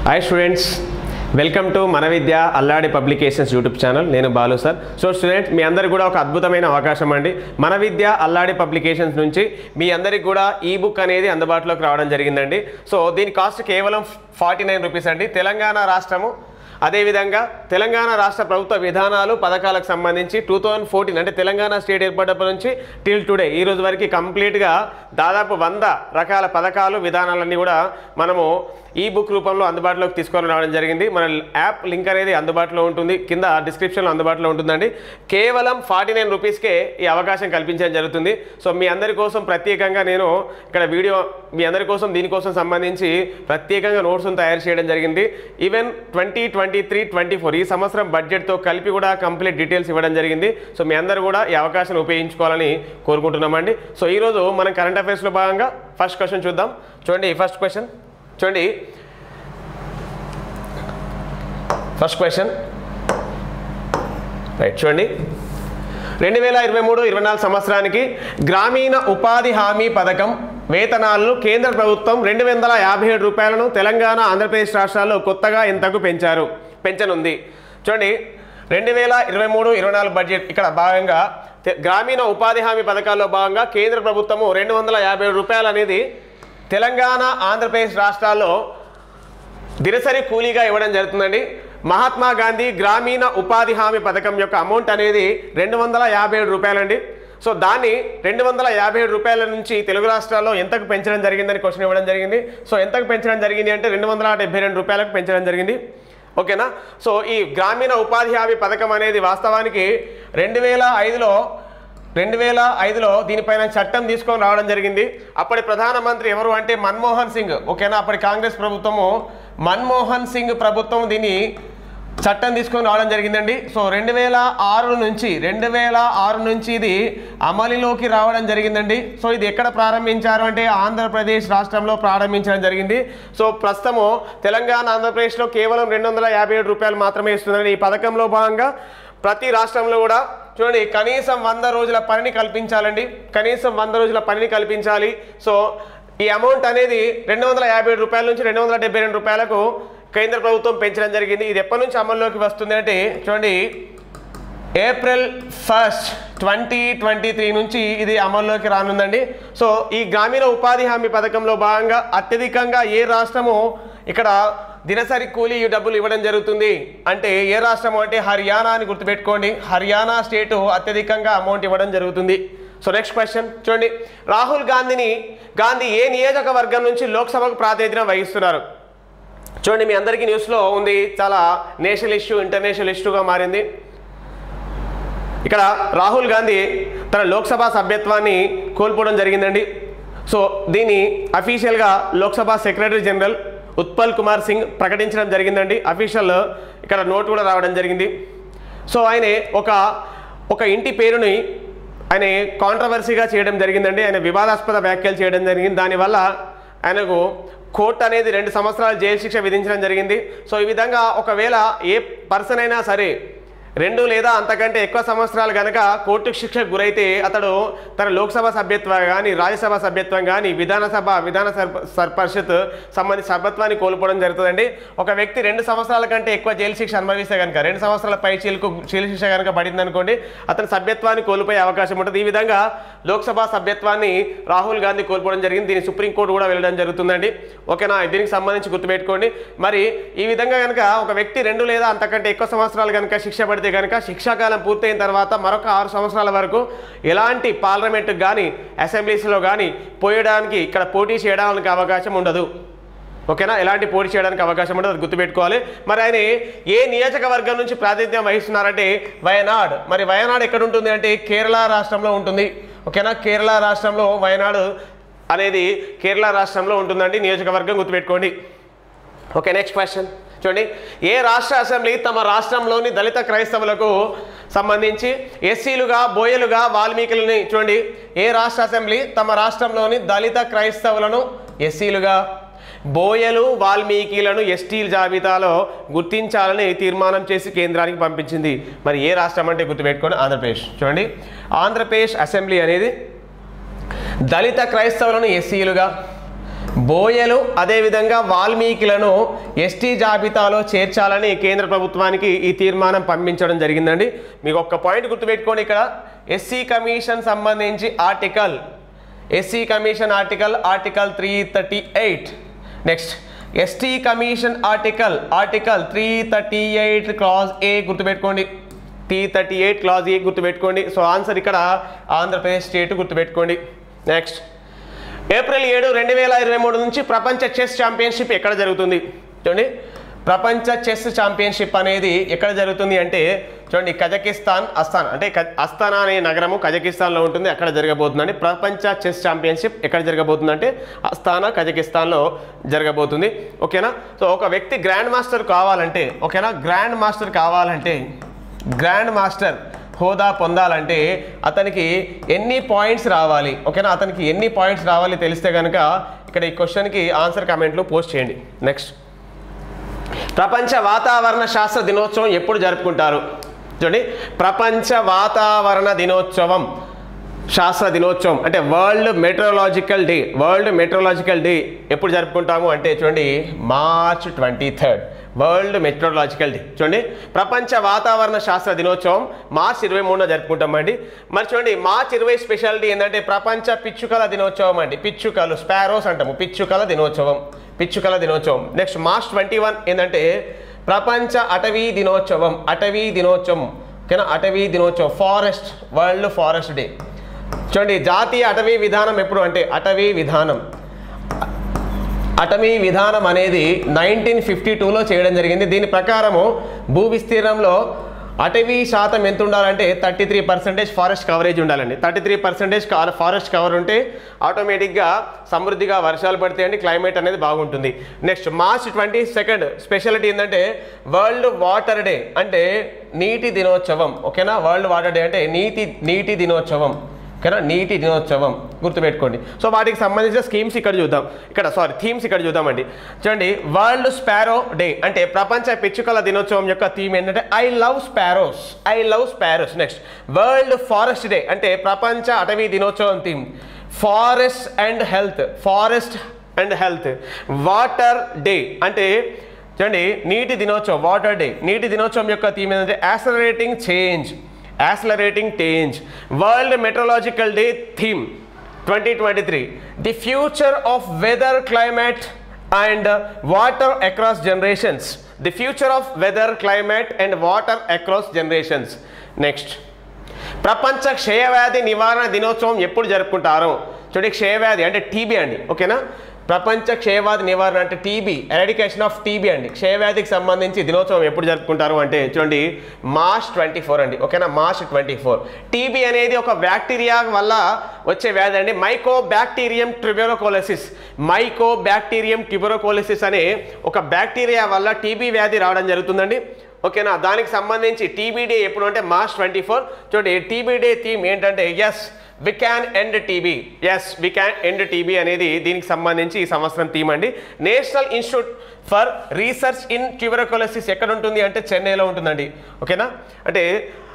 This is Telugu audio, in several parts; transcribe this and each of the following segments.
హాయ్ స్టూడెంట్స్ వెల్కమ్ టు మన Vidya Alladi publications YouTube channel నేను బాలు సార్ సో స్టూడెంట్స్ మీ అందరికి కూడా ఒక అద్భుతమైన అవకాశం అండి మన విద్య అల్లాడి పబ్లికేషన్స్ నుంచి మీ అందరికి కూడా ఈ బుక్ అనేది అందుబాటులోకి రావడం జరిగిందండి సో దీని కాస్ట్ కేవలం ఫార్టీ నైన్ రూపీస్ అండి తెలంగాణ రాష్ట్రము అదేవిధంగా తెలంగాణ రాష్ట్ర ప్రభుత్వ విధానాలు పథకాలకు సంబంధించి టూ థౌజండ్ ఫోర్టీన్ అంటే తెలంగాణ స్టేట్ ఏర్పడినప్పటి నుంచి టిల్ టుడే ఈ రోజు వరకు కంప్లీట్గా దాదాపు వంద రకాల పథకాలు విధానాలన్నీ కూడా మనము ఈ బుక్ రూపంలో అందుబాటులోకి తీసుకొని రావడం జరిగింది మన యాప్ లింక్ అనేది అందుబాటులో ఉంటుంది కింద డిస్క్రిప్షన్లో అందుబాటులో ఉంటుందండి కేవలం ఫార్టీ నైన్ రూపీస్కే ఈ అవకాశం కల్పించడం జరుగుతుంది సో మీ అందరి కోసం ప్రత్యేకంగా నేను ఇక్కడ వీడియో మీ అందరి కోసం దీనికోసం సంబంధించి ప్రత్యేకంగా నోట్స్ను తయారు చేయడం జరిగింది even twenty twenty three twenty four ఈ సంవత్సరం బడ్జెట్తో కలిపి కూడా కంప్లీట్ డీటెయిల్స్ ఇవ్వడం జరిగింది సో మీ అందరూ కూడా ఈ అవకాశాన్ని ఉపయోగించుకోవాలని కోరుకుంటున్నామండి సో ఈరోజు మనం కరెంట్ అఫైర్స్లో భాగంగా ఫస్ట్ క్వశ్చన్ చూద్దాం చూడండి ఫస్ట్ క్వశ్చన్ చూడండి ఫస్ట్ క్వశ్చన్ రైట్ చూడండి రెండు వేల ఇరవై మూడు ఇరవై నాలుగు సంవత్సరానికి గ్రామీణ ఉపాధి హామీ పథకం వేతనాలను కేంద్ర ప్రభుత్వం రెండు వందల యాభై ఏడు రూపాయలను తెలంగాణ ఆంధ్రప్రదేశ్ రాష్ట్రాల్లో కొత్తగా ఎంతకు పెంచారు పెంచనుంది చూడండి రెండు వేల ఇరవై మూడు ఇరవై నాలుగు బడ్జెట్ ఇక్కడ భాగంగా తె- గ్రామీణ ఉపాధి హామీ పథకాల్లో భాగంగా కేంద్ర ప్రభుత్వము రెండు వందల యాభై ఏడు రూపాయలు అనేది తెలంగాణ ఆంధ్రప్రదేశ్ రాష్ట్రాల్లో దినసరి కూలీగా ఇవ్వడం జరుగుతుందండి మహాత్మా గాంధీ గ్రామీణ ఉపాధి హామీ పథకం యొక్క అమౌంట్ అనేది రెండు వందల యాభై ఏడు రూపాయలండి సో దాన్ని రెండు వందల యాభై ఏడు రూపాయల నుంచి తెలుగు రాష్ట్రాల్లో ఎంతకు పెంచడం జరిగిందని క్వశ్చన్ ఇవ్వడం జరిగింది సో ఎంతకు పెంచడం జరిగింది అంటే రెండు వందల డెబ్బై రెండు రూపాయలకు పెంచడం జరిగింది ఓకేనా సో ఈ గ్రామీణ ఉపాధి హామీ పథకం అనేది వాస్తవానికి రెండు వేల ఐదులో రెండు వేల ఐదులో దీనిపైన చట్టం తీసుకొని రావడం జరిగింది అప్పటి ప్రధానమంత్రి ఎవరు అంటే మన్మోహన్ సింగ్ ఓకేనా అప్పటి కాంగ్రెస్ ప్రభుత్వము మన్మోహన్ సింగ్ ప్రభుత్వం దీన్ని చట్టం తీసుకొని రావడం జరిగిందండి సో రెండు వేల ఆరు నుంచి రెండు వేల ఆరు నుంచి ఇది అమలులోకి రావడం జరిగిందండి సో ఇది ఎక్కడ ప్రారంభించారు అంటే ఆంధ్రప్రదేశ్ రాష్ట్రంలో ప్రారంభించడం జరిగింది సో ప్రస్తుతము తెలంగాణ ఆంధ్రప్రదేశ్లో కేవలం రెండు వందల యాభై ఏడు రూపాయలు మాత్రమే ఇస్తుందండి ఈ పథకంలో భాగంగా ప్రతి రాష్ట్రంలో కూడా చూడండి కనీసం వంద రోజుల పనిని కల్పించాలండి కనీసం వంద రోజుల పనిని కల్పించాలి సో ఈ అమౌంట్ అనేది రెండు వందల యాభై ఏడు రూపాయల నుంచి రెండు వందల డెబ్బై రెండు రూపాయలకు కేంద్ర ప్రభుత్వం పెంచడం జరిగింది ఇది ఎప్పటి నుంచి అమల్లోకి వస్తుంది అంటే చూడండి April first twenty twenty three నుంచి ఇది అమల్లోకి రానుందండి సో ఈ గ్రామీణ ఉపాధి హామీ పథకంలో భాగంగా అత్యధికంగా ఏ రాష్ట్రము ఇక్కడ దినసరి కూలీ డబ్బులు ఇవ్వడం జరుగుతుంది అంటే ఏ రాష్ట్రం అంటే హర్యానా అని గుర్తుపెట్టుకోండి హర్యానా స్టేటు అత్యధికంగా అమౌంట్ ఇవ్వడం జరుగుతుంది సో నెక్స్ట్ క్వశ్చన్ చూడండి రాహుల్ గాంధీని గాంధీ ఏ నియోజకవర్గం నుంచి లోక్సభకు ప్రాతినిధ్యం వహిస్తున్నారు చూడండి మీ అందరికీ న్యూస్లో ఉంది చాలా నేషనల్ ఇష్యూ ఇంటర్నేషనల్ ఇష్యూగా మారింది ఇక్కడ రాహుల్ గాంధీ తన లోక్సభ సభ్యత్వాన్ని కోల్పోవడం జరిగిందండి సో దీన్ని అఫీషియల్గా లోక్సభ సెక్రటరీ జనరల్ ఉత్పల్ కుమార్ సింగ్ ప్రకటించడం జరిగిందండి అఫీషియల్ ఇక్కడ నోట్ కూడా రావడం జరిగింది సో ఆయన ఒక ఒక ఇంటి పేరుని ఆయన కాంట్రవర్సీగా చేయడం జరిగిందండి ఆయన వివాదాస్పద వ్యాఖ్యలు చేయడం జరిగింది దానివల్ల ఆయనకు కోర్టు అనేది రెండు సంవత్సరాల జైలు శిక్ష విధించడం జరిగింది సో ఈ విధంగా ఒకవేళ ఏ పర్సన్ అయినా సరే రెండు లేదా అంతకంటే ఎక్కువ సంవత్సరాలు కనుక కోర్టు శిక్షకు గురైతే అతడు తన లోక్సభ సభ్యత్వం కానీ రాజ్యసభ సభ్యత్వం కానీ విధానసభ విధాన సర్- సర్ పరిషత్ సంబంధించి సభ్యత్వాన్ని కోల్పోవడం జరుగుతుందండి ఒక వ్యక్తి రెండు సంవత్సరాల కంటే ఎక్కువ జైలు శిక్ష అనుభవిస్తే కనుక రెండు సంవత్సరాల పై చీలకు జైలు శిక్ష కనుక పడింది అనుకోండి అతని సభ్యత్వాన్ని కోల్పోయే అవకాశం ఉంటుంది ఈ విధంగా లోక్సభ సభ్యత్వాన్ని రాహుల్ గాంధీ కోల్పోవడం జరిగింది దీన్ని సుప్రీంకోర్టు కూడా వెళ్ళడం జరుగుతుందండి ఓకేనా దీనికి సంబంధించి గుర్తుపెట్టుకోండి మరి ఈ విధంగా కనుక ఒక వ్యక్తి రెండు లేదా అంతకంటే ఎక్కువ సంవత్సరాలు కనుక శిక్ష పడితే కనుక శిక్షాకాలం పూర్తయిన తర్వాత మరొక ఆరు సంవత్సరాల వరకు ఎలాంటి పార్లమెంట్కి కానీ అసెంబ్లీస్లో కానీ పోయడానికి ఇక్కడ పోటీ చేయడానికి అవకాశం ఉండదు ఓకేనా ఎలాంటి పోటీ చేయడానికి అవకాశం ఉండదు అది గుర్తుపెట్టుకోవాలి మరి ఆయన ఏ నియోజకవర్గం నుంచి ప్రాతినిధ్యం వహిస్తున్నారంటే వయనాడ్ మరి వయనాడ్ ఎక్కడ ఉంటుంది అంటే కేరళ రాష్ట్రంలో ఉంటుంది ఓకేనా కేరళ రాష్ట్రంలో వయనాడు అనేది కేరళ రాష్ట్రంలో ఉంటుందండి నియోజకవర్గం గుర్తుపెట్టుకోండి ఓకే నెక్స్ట్ క్వశ్చన్ చూడండి ఏ రాష్ట్ర అసెంబ్లీ తమ రాష్ట్రంలోని దళిత క్రైస్తవులకు సంబంధించి ఎస్సీలుగా బోయలుగా వాల్మీకులని చూడండి ఏ రాష్ట్ర అసెంబ్లీ తమ రాష్ట్రంలోని దళిత క్రైస్తవులను ఎస్సీలుగా బోయలు వాల్మీకిలను ఎస్టీల జాబితాలో గుర్తించాలని తీర్మానం చేసి కేంద్రానికి పంపించింది మరి ఏ రాష్ట్రం అంటే గుర్తుపెట్టుకోండి ఆంధ్రప్రదేశ్ చూడండి ఆంధ్రప్రదేశ్ అసెంబ్లీ అనేది దళిత క్రైస్తవులను ఎస్సీలుగా బోయలు అదేవిధంగా వాల్మీకులను ఎస్టీ జాబితాలో చేర్చాలని కేంద్ర ప్రభుత్వానికి ఈ తీర్మానం పంపించడం జరిగిందండి మీకు ఒక్క పాయింట్ గుర్తుపెట్టుకోండి ఇక్కడ ఎస్సీ కమిషన్ సంబంధించి article SC commission article article three thirty eight next ST commission article article three thirty eight clause A గుర్తుపెట్టుకోండి T thirty eight clause A గుర్తుపెట్టుకోండి సో ఆన్సర్ ఇక్కడ ఆంధ్రప్రదేశ్ స్టేట్ గుర్తుపెట్టుకోండి నెక్స్ట్ ఏప్రిల్ ఏడు రెండు వేల ఇరవై మూడు నుంచి ప్రపంచ చెస్ ఛాంపియన్షిప్ ఎక్కడ జరుగుతుంది చూడండి ప్రపంచ చెస్ ఛాంపియన్షిప్ అనేది ఎక్కడ జరుగుతుంది అంటే చూడండి కజకిస్తాన్ అస్తాన్ అంటే క- అస్తానా అనే నగరము కజకిస్తాన్లో ఉంటుంది అక్కడ జరగబోతుందండి ప్రపంచ చెస్ ఛాంపియన్షిప్ ఎక్కడ జరగబోతుంది అంటే అస్తానా కజకిస్తాన్లో జరగబోతుంది ఓకేనా సో ఒక వ్యక్తి గ్రాండ్ మాస్టర్ కావాలంటే ఓకేనా గ్రాండ్ మాస్టర్ కావాలంటే గ్రాండ్ మాస్టర్ హోదా పొందాలంటే అతనికి ఎన్ని పాయింట్స్ రావాలి ఓకేనా అతనికి ఎన్ని పాయింట్స్ రావాలి తెలిస్తే కనుక ఇక్కడ ఈ క్వశ్చన్కి ఆన్సర్ కామెంట్లో పోస్ట్ చేయండి నెక్స్ట్ ప్రపంచ వాతావరణ శాస్త్ర దినోత్సవం ఎప్పుడు జరుపుకుంటారు చూడండి ప్రపంచ వాతావరణ దినోత్సవం శాస్త్ర దినోత్సవం అంటే world meteorological day world meteorological day ఎప్పుడు జరుపుకుంటాము అంటే చూడండి March twenty third world meteorological day చూడండి ప్రపంచ వాతావరణ శాస్త్ర దినోత్సవం మార్చ్ ఇరవై మూడున జరుపుకుంటామండి మరి చూడండి మార్చ్ ఇరవై స్పెషాలిటీ ఏంటంటే ప్రపంచ పిచ్చుకల దినోత్సవం అండి పిచ్చుకలు స్పారోస్ అంటాము పిచ్చుకల దినోత్సవం పిచ్చుకల దినోత్సవం నెక్స్ట్ మార్చ్ ట్వంటీ వన్ ఏంటంటే ప్రపంచ అటవీ దినోత్సవం అటవీ దినోత్సవం ఓకేనా అటవీ దినోత్సవం ఫారెస్ట్ వరల్డ్ ఫారెస్ట్ డే చూడండి జాతీయ అటవీ విధానం ఎప్పుడు అంటే అటవీ విధానం అటవీ విధానం అనేది నైన్టీన్ ఫిఫ్టీ టూలో చేయడం జరిగింది దీని ప్రకారము భూ విస్తీర్ణంలో అటవీ శాతం ఎంత ఉండాలంటే thirty three percentage forest coverage ఉండాలండి thirty three percentage forest cover ఉంటే ఆటోమేటిక్గా సమృద్ధిగా వర్షాలు పడతాయండి క్లైమేట్ అనేది బాగుంటుంది next March twenty second speciality ఏంటంటే వరల్డ్ వాటర్ డే అంటే నీటి దినోత్సవం ఓకేనా వరల్డ్ వాటర్ డే అంటే నీటి నీటి దినోత్సవం ఓకేనా నీటి దినోత్సవం గుర్తుపెట్టుకోండి సో వాటికి సంబంధించిన స్కీమ్స్ ఇక్కడ చూద్దాం ఇక్కడ సారీ థీమ్స్ ఇక్కడ చూద్దామండి చూడండి వరల్డ్ స్పారో డే అంటే ప్రపంచ పిచ్చుకల దినోత్సవం యొక్క థీమ్ ఏంటంటే I love sparrows I love sparrows next world forest day అంటే ప్రపంచ అటవీ దినోత్సవం theme forest and health forest and health water day అంటే చూడండి నీటి దినోత్సవం వాటర్ డే నీటి దినోత్సవం యొక్క థీమ్ ఏంటంటే accelerating change accelerating change world meteorological day theme twenty twenty three the future of weather climate and water across generations the future of weather climate and water across generations next ప్రపంచ క్షయవ్యాధి నివారణ దినోత్సవం ఎప్పుడు జరుపుకుంటారు చూడండి క్షయవ్యాధి అంటే టీబీ అండి ఓకేనా ప్రపంచ క్షయవ్యాధి నివారణ అంటే టీబీ ఎరాడికేషన్ ఆఫ్ టీబీ అండి క్షయవ్యాధికి సంబంధించి దినోత్సవం ఎప్పుడు జరుపుకుంటారు అంటే చూడండి మార్చ్ ట్వంటీ ఫోర్ అండి ఓకేనా మార్చ్ ట్వంటీ ఫోర్ టీబీ అనేది ఒక బ్యాక్టీరియా వల్ల వచ్చే వ్యాధి అండి మైకో బ్యాక్టీరియం ట్రిబెరోకోలసిస్ మైకో బ్యాక్టీరియం ట్రిబెరోకోలసిస్ అనే ఒక బ్యాక్టీరియా వల్ల టీబీ వ్యాధి రావడం జరుగుతుందండి ఓకేనా దానికి సంబంధించి టీబీ డే ఎప్పుడు అంటే మార్చ్ ట్వంటీ ఫోర్ చూడండి టీబీ డే థీమ్ ఏంటంటే yes we can end TB yes we can end TB అనేది దీనికి సంబంధించి ఈ సంవత్సరం థీమ్ అండి national institute for research in tuberculosis ఎక్కడ ఉంటుంది అంటే చెన్నైలో ఉంటుందండి ఓకేనా అంటే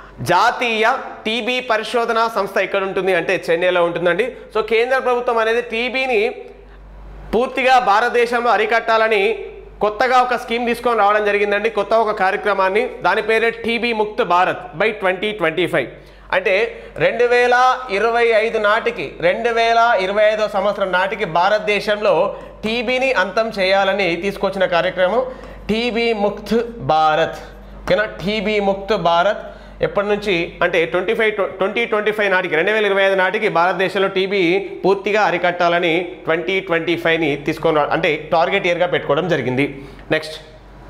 జాతీయ టీబీ పరిశోధన సంస్థ ఎక్కడ ఉంటుంది అంటే చెన్నైలో ఉంటుందండి సో కేంద్ర ప్రభుత్వం అనేది టీబీని పూర్తిగా భారతదేశంలో అరికట్టాలని కొత్తగా ఒక స్కీమ్ తీసుకొని రావడం జరిగిందండి కొత్త ఒక కార్యక్రమాన్ని దాని పేరే TB Mukt Bharat by twenty twenty five అంటే రెండు వేల ఇరవై ఐదు నాటికి రెండు వేల ఇరవై ఐదో సంవత్సరం నాటికి భారతదేశంలో టీబీని అంతం చేయాలని తీసుకొచ్చిన కార్యక్రమం టీబీ ముక్త్ భారత్ ఓకేనా టీబీ ముక్త్ భారత్ ఎప్పటి నుంచి అంటే twenty five twenty twenty five నాటికి రెండు వేల ఇరవై ఐదు నాటికి భారతదేశంలో టీబీ పూర్తిగా అరికట్టాలని ట్వంటీ ట్వంటీ ఫైవ్ని తీసుకొని రా- అంటే టార్గెట్ ఇయర్గా పెట్టుకోవడం జరిగింది నెక్స్ట్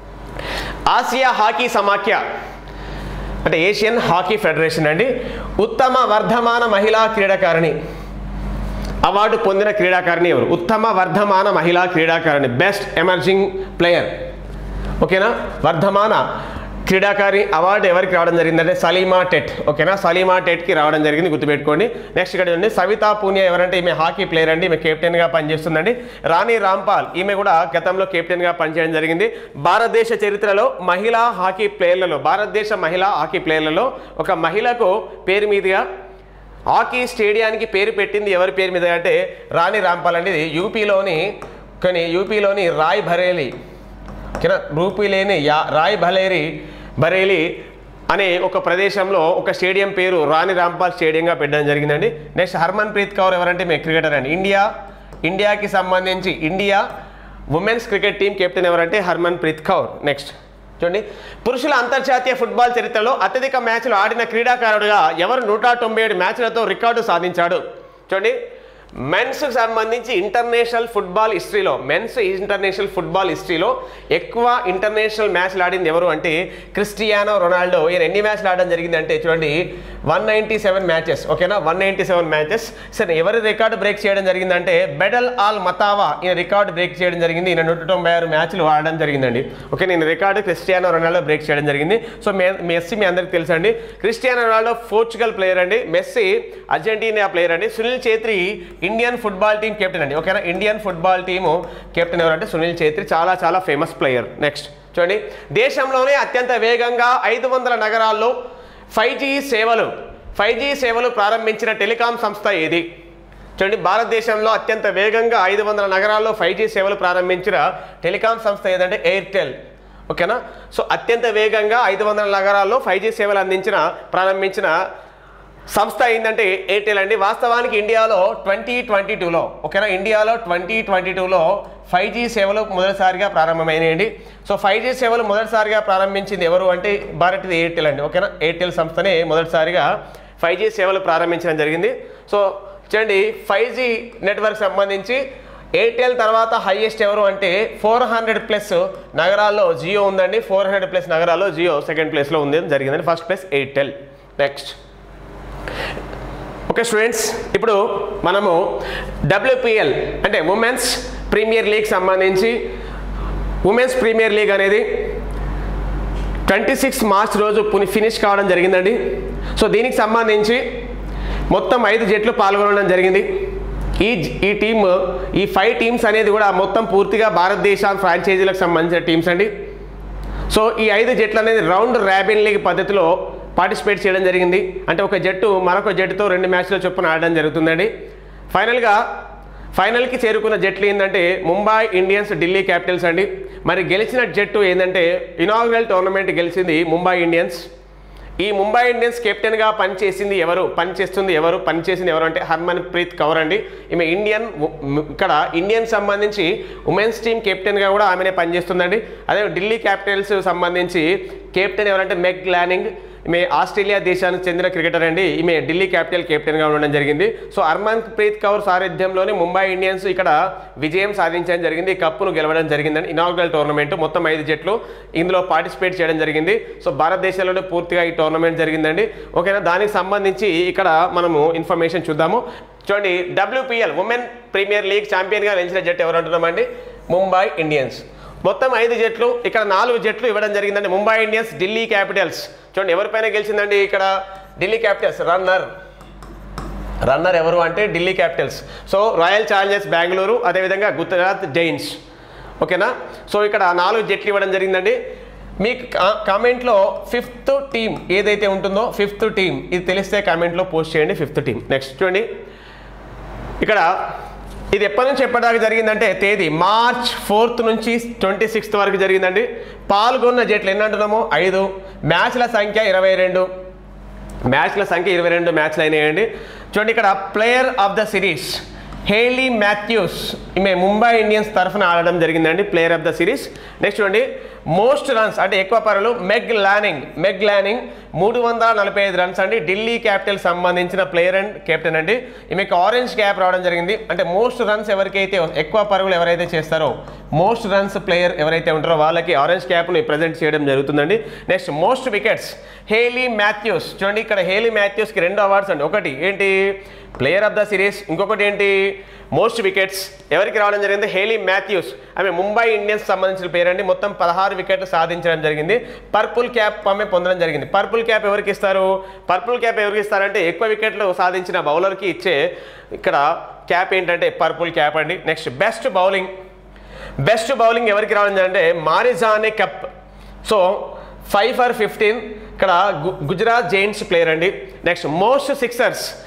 ఆసియా హాకీ సమాఖ్య అంటే ఏషియన్ హాకీ ఫెడరేషన్ అండి ఉత్తమ వర్ధమాన మహిళా క్రీడాకారిణి అవార్డు పొందిన క్రీడాకారిణి ఎవరు ఉత్తమ వర్ధమాన మహిళా క్రీడాకారిణి బెస్ట్ ఎమర్జింగ్ ప్లేయర్ ఓకేనా వర్ధమాన క్రీడాకారి అవార్డు ఎవరికి రావడం జరిగిందంటే సలీమా టెట్ ఓకేనా సలీమా టెట్కి రావడం జరిగింది గుర్తుపెట్టుకోండి నెక్స్ట్ ఇక్కడ చూడండి సవితా పూనియా ఎవరంటే ఈమె హాకీ ప్లేయర్ అండి ఈమె కెప్టెన్గా పనిచేస్తుందండి రాణి రాంపాల్ ఈమె కూడా గతంలో కెప్టెన్గా పనిచేయడం జరిగింది భారతదేశ చరిత్రలో మహిళా హాకీ ప్లేయర్లలో భారతదేశ మహిళా హాకీ ప్లేయర్లలో ఒక మహిళకు పేరు మీదుగా హాకీ స్టేడియానికి పేరు పెట్టింది ఎవరి పేరు మీద అంటే రాణి రాంపాల్ అనేది యూపీలోని కానీ యూపీలోని రాయ్ బరేలీ ఓకేనా రూపీ లేని యా రాయ్ బలేరి బరేలీ అనే ఒక ప్రదేశంలో ఒక స్టేడియం పేరు రాణి రాంపాల్ స్టేడియంగా పెట్టడం జరిగిందండి నెక్స్ట్ హర్మన్ ప్రీత్ కౌర్ ఎవరంటే మీ క్రికెటర్ అండి ఇండియా ఇండియాకి సంబంధించి India women's cricket team captain ఎవరంటే హర్మన్ ప్రీత్ కౌర్ నెక్స్ట్ చూడండి పురుషుల అంతర్జాతీయ ఫుట్బాల్ చరిత్రలో అత్యధిక మ్యాచ్లు ఆడిన క్రీడాకారుడుగా ఎవరు నూట తొంభై ఏడు మ్యాచ్లతో రికార్డు సాధించాడు చూడండి మెన్స్కి సంబంధించి ఇంటర్నేషనల్ ఫుట్బాల్ హిస్టరీలో మెన్స్ ఇంటర్నేషనల్ ఫుట్బాల్ హిస్టరీలో ఎక్కువ ఇంటర్నేషనల్ మ్యాచ్లు ఆడింది ఎవరు అంటే క్రిస్టియానో రొనాల్డో ఈయన ఎన్ని మ్యాచ్లు ఆడడం జరిగింది అంటే చూడండి వన్ నైంటీ సెవెన్ మ్యాచెస్ ఓకేనా వన్ నైంటీ సెవెన్ మ్యాచెస్ సరే ఎవరి రికార్డు బ్రేక్ చేయడం జరిగిందంటే బెడల్ ఆల్ మతావా ఈయన రికార్డు బ్రేక్ చేయడం జరిగింది ఈయన నూట తొంభై ఆరు మ్యాచ్లు ఆడడం జరిగిందండి ఓకే నేను రికార్డు క్రిస్టియానో రొనాల్డో బ్రేక్ చేయడం జరిగింది సో మే మెస్సీ మీ అందరికీ తెలుసండి క్రిస్టియానో రొనాల్డో పోర్చుగల్ ప్లేయర్ అండి మెస్సీ అర్జెంటీనా ప్లేయర్ అండి Sunil Chhetri Indian football team captain అండి ఓకేనా ఇండియన్ ఫుట్బాల్ టీము కెప్టెన్ ఎవరంటే సునీల్ ఛేత్రి చాలా చాలా ఫేమస్ ప్లేయర్ నెక్స్ట్ చూడండి దేశంలోనే అత్యంత వేగంగా ఐదు వందల నగరాల్లో ఫైవ్ జీ సేవలు ఫైవ్ జీ సేవలు ప్రారంభించిన టెలికాం సంస్థ ఏది చూడండి భారతదేశంలో అత్యంత వేగంగా ఐదు వందల నగరాల్లో ఫైవ్ జీ సేవలు ప్రారంభించిన టెలికాం సంస్థ ఏదంటే ఎయిర్టెల్ ఓకేనా సో అత్యంత వేగంగా ఐదు వందల నగరాల్లో ఫైవ్ జీ సేవలు అందించిన ప్రారంభించిన సంస్థ ఏంటంటే ఎయిర్టెల్ అండి వాస్తవానికి ఇండియాలో ట్వంటీ ట్వంటీ టూలో ఓకేనా ఇండియాలో ట్వంటీ ట్వంటీ టూలో ఫైవ్ జీ సేవలు మొదటిసారిగా ప్రారంభమైనాయండి సో ఫైవ్ జీ సేవలు మొదటిసారిగా ప్రారంభించింది ఎవరు అంటే భారతీయ ఎయిర్టెల్ అండి ఓకేనా ఎయిర్టెల్ సంస్థనే మొదటిసారిగా ఫైవ్ జీ సేవలు ప్రారంభించడం జరిగింది సో చూడండి ఫైవ్ జీ నెట్వర్క్ సంబంధించి ఎయిర్టెల్ తర్వాత హైయెస్ట్ ఎవరు అంటే ఫోర్ హండ్రెడ్ ప్లస్ నగరాల్లో జియో ఉందండి ఫోర్ హండ్రెడ్ ప్లస్ నగరాల్లో జియో సెకండ్ ప్లేస్లో ఉంది జరిగిందండి first place Airtel next okay students ఇప్పుడు మనము డబ్ల్యూపిఎల్ అంటే ఉమెన్స్ ప్రీమియర్ లీగ్ సంబంధించి ఉమెన్స్ ప్రీమియర్ లీగ్ అనేది ట్వంటీ సిక్స్ మార్చ్ రోజు పుని ఫినిష్ కావడం జరిగిందండి సో దీనికి సంబంధించి మొత్తం ఐదు జట్లు పాల్గొనడం జరిగింది ఈ ఈ టీమ్ ఈ ఫైవ్ టీమ్స్ అనేది కూడా మొత్తం పూర్తిగా భారతదేశ ఫ్రాంచైజీలకు సంబంధించిన టీమ్స్ అండి సో ఈ ఐదు జట్లు అనేది రౌండ్ ర్యాబిన్ లీగ్ పద్ధతిలో పార్టిసిపేట్ చేయడం జరిగింది అంటే ఒక జట్టు మరొక జట్టుతో రెండు మ్యాచ్ల చొప్పున ఆడడం జరుగుతుందండి ఫైనల్గా ఫైనల్కి చేరుకున్న జట్లు ఏంటంటే ముంబై ఇండియన్స్ ఢిల్లీ క్యాపిటల్స్ అండి మరి గెలిచిన జట్టు ఏంటంటే ఇనాగ్రల్ టోర్నమెంట్ గెలిచింది ముంబై ఇండియన్స్ ఈ ముంబై ఇండియన్స్ కెప్టెన్గా పనిచేసింది ఎవరు పనిచేస్తుంది ఎవరు పనిచేసింది ఎవరు అంటే హర్మన్ ప్రీత్ కౌర్ అండి ఈమె ఇండియన్ ఉ- మ్- ఇక్కడ ఇండియన్ సంబంధించి ఉమెన్స్ టీమ్ కెప్టెన్గా కూడా ఆమెనే పనిచేస్తుందండి అదే ఢిల్లీ క్యాపిటల్స్ సంబంధించి కెప్టెన్ ఎవరంటే మెగ్ లానింగ్ ఈమె ఆస్ట్రేలియా దేశానికి చెందిన క్రికెటర్ అండి ఈమె ఢిల్లీ క్యాపిటల్ కెప్టెన్గా ఉండడం జరిగింది సో హర్మన్ ప్రీత్ కౌర్ సారథ్యంలోనే ముంబై ఇండియన్స్ ఇక్కడ విజయం సాధించడం జరిగింది ఈ కప్పును గెలవడం జరిగిందండి ఇనాగ్రల్ టోర్నమెంట్ మొత్తం ఐదు జట్లు ఇందులో పార్టిసిపేట్ చేయడం జరిగింది సో భారతదేశంలోనే పూర్తిగా ఈ టోర్నమెంట్ జరిగిందండి ఓకేనా దానికి సంబంధించి ఇక్కడ మనము ఇన్ఫర్మేషన్ చూద్దాము చూడండి డబ్ల్యూపీఎల్ ఉమెన్ ప్రీమియర్ లీగ్ ఛాంపియన్గా నిలిచిన జట్టు ఎవరు అంటున్నామండి ముంబై ఇండియన్స్ మొత్తం ఐదు జట్లు ఇక్కడ నాలుగు జట్లు ఇవ్వడం జరిగిందండి ముంబై ఇండియన్స్ ఢిల్లీ క్యాపిటల్స్ చూడండి ఎవరిపైన గెలిచిందండి ఇక్కడ ఢిల్లీ క్యాపిటల్స్ రన్నర్ రన్నర్ ఎవరు అంటే Delhi Capitals so Royal Challengers Bengaluru అదేవిధంగా గుజరాత్ జైన్స్ ఓకేనా సో ఇక్కడ నాలుగు జట్లు ఇవ్వడం జరిగిందండి మీకు కా- కామెంట్లో ఫిఫ్త్ టీం ఏదైతే ఉంటుందో ఫిఫ్త్ టీం ఇది తెలిస్తే కామెంట్లో పోస్ట్ చేయండి ఫిఫ్త్ టీం నెక్స్ట్ చూడండి ఇక్కడ ఇది ఎప్పటి నుంచి ఎప్పటిదాకా జరిగిందంటే తేదీ మార్చ్ ఫోర్త్ నుంచి ట్వంటీ సిక్స్త్ వరకు జరిగిందండి పాల్గొన్న జట్లు ఎన్ని అంటున్నాము ఐదు మ్యాచ్ల సంఖ్య ఇరవై రెండు మ్యాచ్ల సంఖ్య ఇరవై రెండు మ్యాచ్లు అయినాయండి చూడండి ఇక్కడ player of the series Hayley Matthews ఈమె ముంబై ఇండియన్స్ తరఫున ఆడడం జరిగిందండి player of the series next చూడండి మోస్ట్ రన్స్ అంటే ఎక్కువ పరులు మెగ్ లానింగ్ మెగ్ లానింగ్ మూడు వందల నలభై ఐదు రన్స్ అండి ఢిల్లీ క్యాపిటల్ సంబంధించిన ప్లేయర్ అండ్ కెప్టెన్ అండి ఈమెకి ఆరెంజ్ క్యాప్ రావడం జరిగింది అంటే మోస్ట్ రన్స్ ఎవరికైతే ఎక్కువ పరుగులు ఎవరైతే చేస్తారో మోస్ట్ రన్స్ ప్లేయర్ ఎవరైతే ఉంటారో వాళ్ళకి ఆరెంజ్ క్యాప్ని ప్రజెంట్ చేయడం జరుగుతుందండి next most wickets Hayley Matthews చూడండి ఇక్కడ హేలీ మాథ్యూస్కి రెండు అవార్డ్స్ అండి ఒకటి ఏంటి ప్లేయర్ ఆఫ్ ద సిరీస్ ఇంకొకటి ఏంటి మోస్ట్ వికెట్స్ ఎవరికి రావడం జరిగింది హేలీ మాథ్యూస్ ఆమె ముంబై ఇండియన్స్ సంబంధించిన పేరు అండి మొత్తం పదహారు వికెట్లు సాధించడం జరిగింది పర్పుల్ క్యాప్ ఆమె పొందడం జరిగింది పర్పుల్ క్యాప్ ఎవరికి ఇస్తారు పర్పుల్ క్యాప్ ఎవరికి ఇస్తారంటే ఎక్కువ వికెట్లు సాధించిన బౌలర్కి ఇచ్చే ఇక్కడ క్యాప్ ఏంటంటే పర్పుల్ క్యాప్ అండి next best bowling best bowling ఎవరికి రావడం అంటే Marizanne Kapp so five for fifteen ఇక్కడ గు- గుజరాత్ జైంట్స్ ప్లేయర్ అండి నెక్స్ట్ మోస్ట్ సిక్సర్స్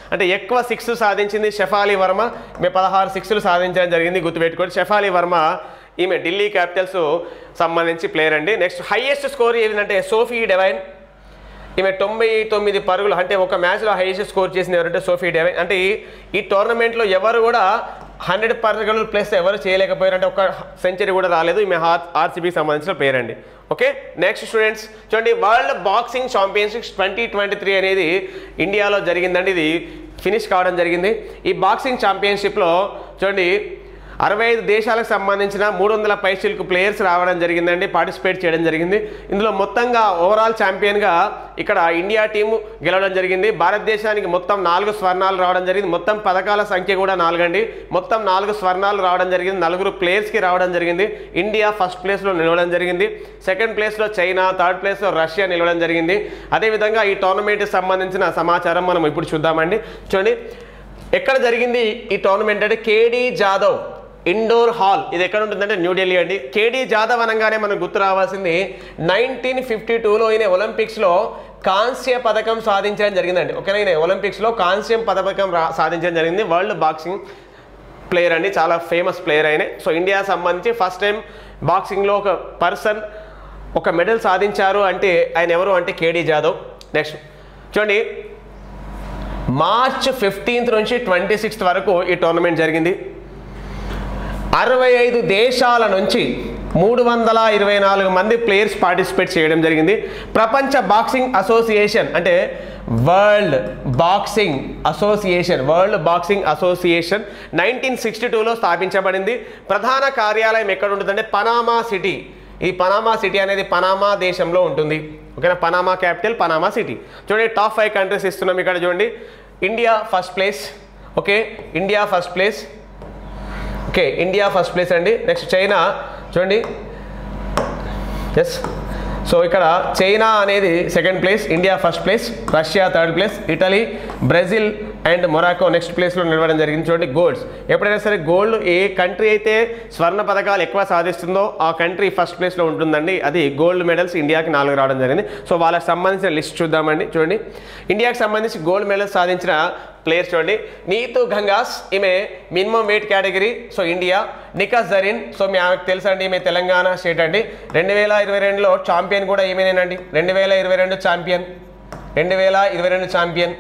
అంటే ఎక్కువ సిక్స్ సాధించింది షెఫాలి వర్మ ఈమె పదహారు సిక్స్లు సాధించడం జరిగింది గుర్తుపెట్టుకోండి షెఫాలి వర్మ ఈమె ఢిల్లీ క్యాపిటల్స్ సంబంధించి ప్లేయర్ అండి నెక్స్ట్ హైయెస్ట్ స్కోర్ ఏంటంటే సోఫీ డెవైన్ ఈమె తొంభై తొమ్మిది పరుగులు అంటే ఒక మ్యాచ్లో హైయెస్ట్ స్కోర్ చేసింది ఎవరంటే సోఫీ డెవైన్ అంటే ఈ ఈ టోర్నమెంట్లో ఎవరు కూడా హండ్రెడ్ పరుగులు ప్లస్ ఎవరు చేయలేకపోయారు అంటే ఒక సెంచరీ కూడా రాలేదు ఈమె ఆర్ ఆర్సీబీకి సంబంధించిన ప్లేయర్ అండి ఓకే నెక్స్ట్ స్టూడెంట్స్ చూడండి world boxing championships twenty twenty three అనేది ఇండియాలో జరిగిందండి ఇది ఫినిష్ కావడం జరిగింది ఈ బాక్సింగ్ ఛాంపియన్షిప్లో చూడండి అరవై ఐదు దేశాలకు సంబంధించిన మూడు వందల పైచిలకు ప్లేయర్స్ రావడం జరిగిందండి పార్టిసిపేట్ చేయడం జరిగింది ఇందులో మొత్తంగా ఓవరాల్ ఛాంపియన్గా ఇక్కడ ఇండియా టీము గెలవడం జరిగింది భారతదేశానికి మొత్తం నాలుగు స్వర్ణాలు రావడం జరిగింది మొత్తం పథకాల సంఖ్య కూడా నాలుగండి మొత్తం నాలుగు స్వర్ణాలు రావడం జరిగింది నలుగురు ప్లేయర్స్కి రావడం జరిగింది ఇండియా ఫస్ట్ ప్లేస్లో నిలవడం జరిగింది సెకండ్ ప్లేస్లో చైనా థర్డ్ ప్లేస్లో రష్యా నిలవడం జరిగింది అదేవిధంగా ఈ టోర్నమెంట్కి సంబంధించిన సమాచారం మనం ఇప్పుడు చూద్దామండి చూడండి ఎక్కడ జరిగింది ఈ టోర్నమెంట్ అంటే కేడీ జాదవ్ ఇండోర్ హాల్ ఇది ఎక్కడ ఉంటుందంటే న్యూఢిల్లీ అండి కేడీ జాదవ్ అనగానే మనకు గుర్తు రావాల్సింది నైన్టీన్ ఫిఫ్టీ టూలో ఈయన ఒలింపిక్స్లో కాంస్య పథకం సాధించడం జరిగిందండి ఓకేనా ఈయన ఒలింపిక్స్లో కాంస్యం పథకం రా సాధించడం జరిగింది వరల్డ్ బాక్సింగ్ ప్లేయర్ అండి చాలా ఫేమస్ ప్లేయర్ ఆయన సో ఇండియా సంబంధించి ఫస్ట్ టైం బాక్సింగ్లో ఒక పర్సన్ ఒక మెడల్ సాధించారు అంటే ఆయన ఎవరు అంటే కేడీ జాదవ్ నెక్స్ట్ చూడండి మార్చ్ ఫిఫ్టీన్త్ నుంచి ట్వంటీ సిక్స్త్ వరకు ఈ టోర్నమెంట్ జరిగింది అరవై ఐదు దేశాల నుంచి మూడు వందల ఇరవై నాలుగు మంది ప్లేయర్స్ పార్టిసిపేట్ చేయడం జరిగింది ప్రపంచ బాక్సింగ్ అసోసియేషన్ అంటే world boxing association world boxing association nineteen sixty టూలో స్థాపించబడింది ప్రధాన కార్యాలయం ఎక్కడ ఉంటుందంటే పనామా సిటీ ఈ పనామా సిటీ అనేది పనామా దేశంలో ఉంటుంది ఓకేనా పనామా క్యాపిటల్ పనామా సిటీ చూడండి టాప్ ఫైవ్ కంట్రీస్ ఇస్తున్నాం ఇక్కడ చూడండి India first place okay India first place okay India first place అండి నెక్స్ట్ చైనా చూడండి ఎస్ సో ఇక్కడ చైనా అనేది second place India first place Russia third place Italy Brazil and Morocco next ప్లేస్లో నిలవడం జరిగింది చూడండి గోల్డ్స్ ఎప్పుడైనా సరే గోల్డ్ ఏ కంట్రీ అయితే స్వర్ణ పథకాలు ఎక్కువ సాధిస్తుందో ఆ కంట్రీ ఫస్ట్ ప్లేస్లో ఉంటుందండి అది గోల్డ్ మెడల్స్ ఇండియాకి నాలుగు రావడం జరిగింది సో వాళ్ళకి సంబంధించిన లిస్ట్ చూద్దామండి చూడండి ఇండియాకి సంబంధించి గోల్డ్ మెడల్స్ సాధించిన ప్లేయర్స్ చూడండి నీతు గంగాస్ ఈమె minimum weight category so India Nikhat Zareen so మీ ఆమెకు తెలుసా అండి ఈమె తెలంగాణ స్టేట్ అండి రెండు వేల ఇరవై రెండులో ఛాంపియన్ కూడా ఈమెనేనండి రెండు వేల ఇరవై రెండు ఛాంపియన్ రెండు వేల ఇరవై రెండు ఛాంపియన్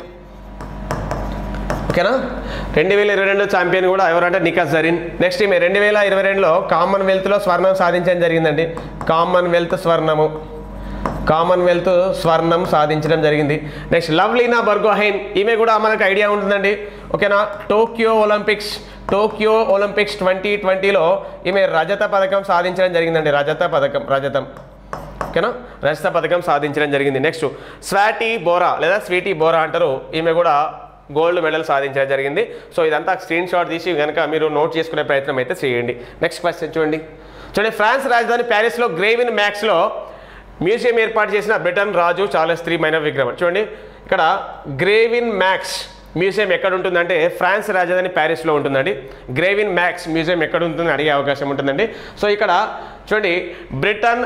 ఓకేనా రెండు వేల ఇరవై రెండు ఛాంపియన్ కూడా ఎవరంటే నికాస్ జరీన్ నెక్స్ట్ ఈమె రెండు వేల ఇరవై రెండులో కామన్వెల్త్లో స్వర్ణం సాధించడం జరిగిందండి కామన్వెల్త్ స్వర్ణము కామన్వెల్త్ స్వర్ణం సాధించడం జరిగింది నెక్స్ట్ లవ్లీనా బర్గోహైన్ ఈమె కూడా మనకు ఐడియా ఉంటుందండి ఓకేనా Tokyo Olympics Tokyo Olympics twenty ట్వంటీలో ఈమె రజత పథకం సాధించడం జరిగిందండి రజత పథకం రజతం ఓకేనా రజత పథకం సాధించడం జరిగింది నెక్స్ట్ స్వాటి బోరా లేదా స్వీటీ బోరా అంటారు ఈమె కూడా గోల్డ్ మెడల్ సాధించడం జరిగింది సో ఇదంతా స్క్రీన్ షాట్ తీసి కనుక మీరు నోట్ చేసుకునే ప్రయత్నం అయితే చేయండి నెక్స్ట్ క్వశ్చన్ చూడండి చూడండి ఫ్రాన్స్ రాజధాని ప్యారిస్లో గ్రేవిన్ మ్యాక్స్లో మ్యూజియం ఏర్పాటు చేసిన బ్రిటన్ రాజు చార్లెస్ త్రీ మైన విగ్రహం చూడండి ఇక్కడ గ్రేవిన్ మ్యాక్స్ మ్యూజియం ఎక్కడ ఉంటుందంటే ఫ్రాన్స్ రాజధాని ప్యారిస్లో ఉంటుందండి గ్రేవిన్ మ్యాక్స్ మ్యూజియం ఎక్కడ ఉంటుందని అడిగే అవకాశం ఉంటుందండి సో ఇక్కడ చూడండి బ్రిటన్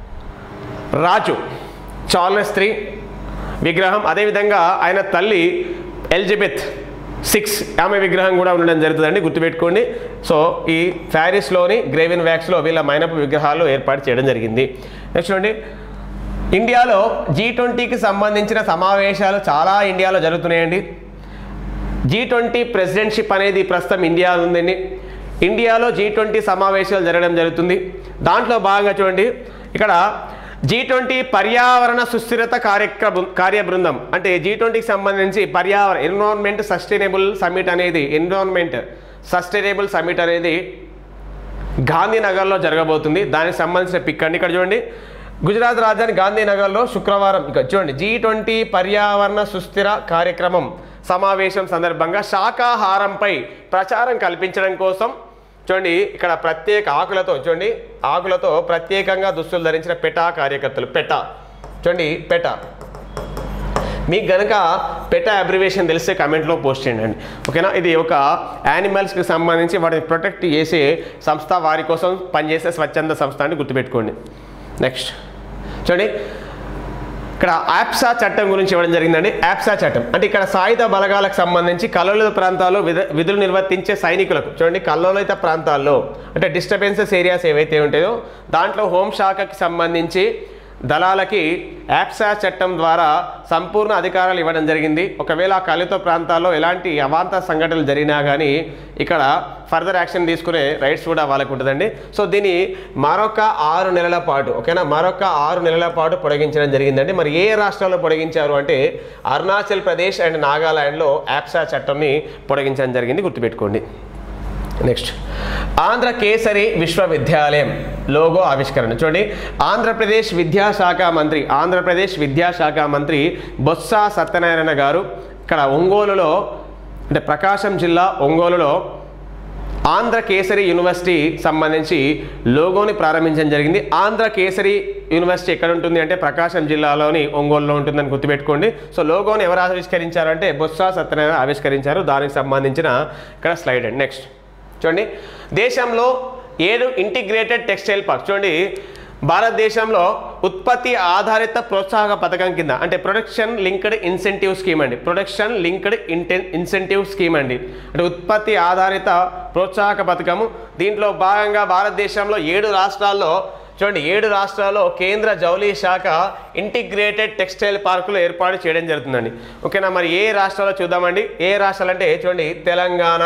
రాజు చార్లెస్ త్రీ విగ్రహం అదేవిధంగా ఆయన తల్లి ఎలిజబెత్ సిక్స్ ఆమె విగ్రహం కూడా ఉండడం జరుగుతుందండి గుర్తుపెట్టుకోండి సో ఈ ప్యారిస్లోని గ్రేవిన్ వ్యాక్స్లో వీళ్ళ మైనపు విగ్రహాలు ఏర్పాటు చేయడం జరిగింది నెక్స్ట్ చూడండి ఇండియాలో జీ ట్వంటీకి సంబంధించిన సమావేశాలు చాలా ఇండియాలో జరుగుతున్నాయండి జీ ట్వంటీ ప్రెసిడెంట్షిప్ అనేది ప్రస్తుతం ఇండియా ఉందండి ఇండియాలో జీ ట్వంటీ సమావేశాలు జరగడం జరుగుతుంది దాంట్లో భాగంగా చూడండి ఇక్కడ జీ ట్వంటీ పర్యావరణ సుస్థిరత కార్యక్రమం కార్యబృందం అంటే జీ ట్వంటీకి సంబంధించి పర్యావరణ ఎన్విరాన్మెంట్ సస్టైనబుల్ సమ్మిట్ అనేది ఎన్విరాన్మెంట్ సస్టైనబుల్ సమ్మిట్ అనేది గాంధీనగర్లో జరగబోతుంది దానికి సంబంధించిన పిక్ అండి ఇక్కడ చూడండి గుజరాత్ రాజధాని గాంధీనగర్లో శుక్రవారం ఇక్కడ చూడండి జీ ట్వంటీ పర్యావరణ సుస్థిర కార్యక్రమం సమావేశం సందర్భంగా శాకాహారంపై ప్రచారం కల్పించడం కోసం చూడండి ఇక్కడ ప్రత్యేక ఆకులతో చూడండి ఆకులతో ప్రత్యేకంగా దుస్తులు ధరించిన పెటా కార్యకర్తలు పెటా చూడండి పెటా మీకు గనక పెట అబ్రివేషన్ తెలిస్తే కమెంట్లో పోస్ట్ చేయండి ఓకేనా ఇది ఒక యానిమల్స్కి సంబంధించి వాటిని ప్రొటెక్ట్ చేసే సంస్థ వారి కోసం పనిచేసే స్వచ్ఛంద సంస్థ అని గుర్తుపెట్టుకోండి నెక్స్ట్ చూడండి ఇక్కడ యాప్సా చట్టం గురించి ఇవ్వడం జరిగిందండి యాప్సా చట్టం అంటే ఇక్కడ సాయుధ బలగాలకు సంబంధించి కల్లోలిత ప్రాంతాల్లో విధ విధులు నిర్వర్తించే సైనికులకు చూడండి కల్లోలిత ప్రాంతాల్లో అంటే డిస్టర్బెన్సెస్ ఏరియాస్ ఏవైతే ఉంటాయో దాంట్లో హోంశాఖకి సంబంధించి దళాలకి యాప్సా చట్టం ద్వారా సంపూర్ణ అధికారాలు ఇవ్వడం జరిగింది ఒకవేళ ఆ కలుత ప్రాంతాల్లో ఎలాంటి అవాంత సంఘటనలు జరిగినా కానీ ఇక్కడ ఫర్దర్ యాక్షన్ తీసుకునే రైట్స్ కూడా వాళ్ళకు ఉంటుందండి సో దీన్ని మరొక ఆరు నెలల పాటు ఓకేనా మరొక ఆరు నెలల పాటు పొడిగించడం జరిగిందండి మరి ఏ రాష్ట్రాల్లో పొడిగించారు అంటే అరుణాచల్ ప్రదేశ్ అండ్ నాగాలాండ్లో యాప్సా చట్టంని పొడిగించడం జరిగింది గుర్తుపెట్టుకోండి నెక్స్ట్ ఆంధ్ర కేసరి విశ్వవిద్యాలయం లోగో ఆవిష్కరణ చూడండి ఆంధ్రప్రదేశ్ విద్యాశాఖ మంత్రి ఆంధ్రప్రదేశ్ విద్యాశాఖ మంత్రి బొత్స సత్యనారాయణ గారు ఇక్కడ ఒంగోలులో అంటే ప్రకాశం జిల్లా ఒంగోలులో ఆంధ్ర కేసరి యూనివర్సిటీ సంబంధించి లోగోని ప్రారంభించడం జరిగింది ఆంధ్ర కేసరి యూనివర్సిటీ ఎక్కడ ఉంటుంది అంటే ప్రకాశం జిల్లాలోని ఒంగోలులో ఉంటుందని గుర్తుపెట్టుకోండి సో లోగోని ఎవరు ఆవిష్కరించారు అంటే బొత్స సత్యనారాయణ ఆవిష్కరించారు దానికి సంబంధించిన ఇక్కడ స్లైడ్ అండి నెక్స్ట్ చూడండి దేశంలో ఏడు ఇంటిగ్రేటెడ్ టెక్స్టైల్ పార్క్ చూడండి భారతదేశంలో ఉత్పత్తి ఆధారిత ప్రోత్సాహక పథకం కింద అంటే ప్రొడక్షన్ లింక్డ్ ఇన్సెంటివ్ స్కీమ్ అండి production linked inten incentive scheme అండి అంటే ఉత్పత్తి ఆధారిత ప్రోత్సాహక పథకము దీంట్లో భాగంగా భారతదేశంలో ఏడు రాష్ట్రాల్లో చూడండి ఏడు రాష్ట్రాల్లో కేంద్ర జౌళి శాఖ ఇంటిగ్రేటెడ్ టెక్స్టైల్ పార్కులు ఏర్పాటు చేయడం జరుగుతుందండి ఓకేనా మరి ఏ రాష్ట్రాల్లో చూద్దామండి ఏ రాష్ట్రాలు అంటే చూడండి తెలంగాణ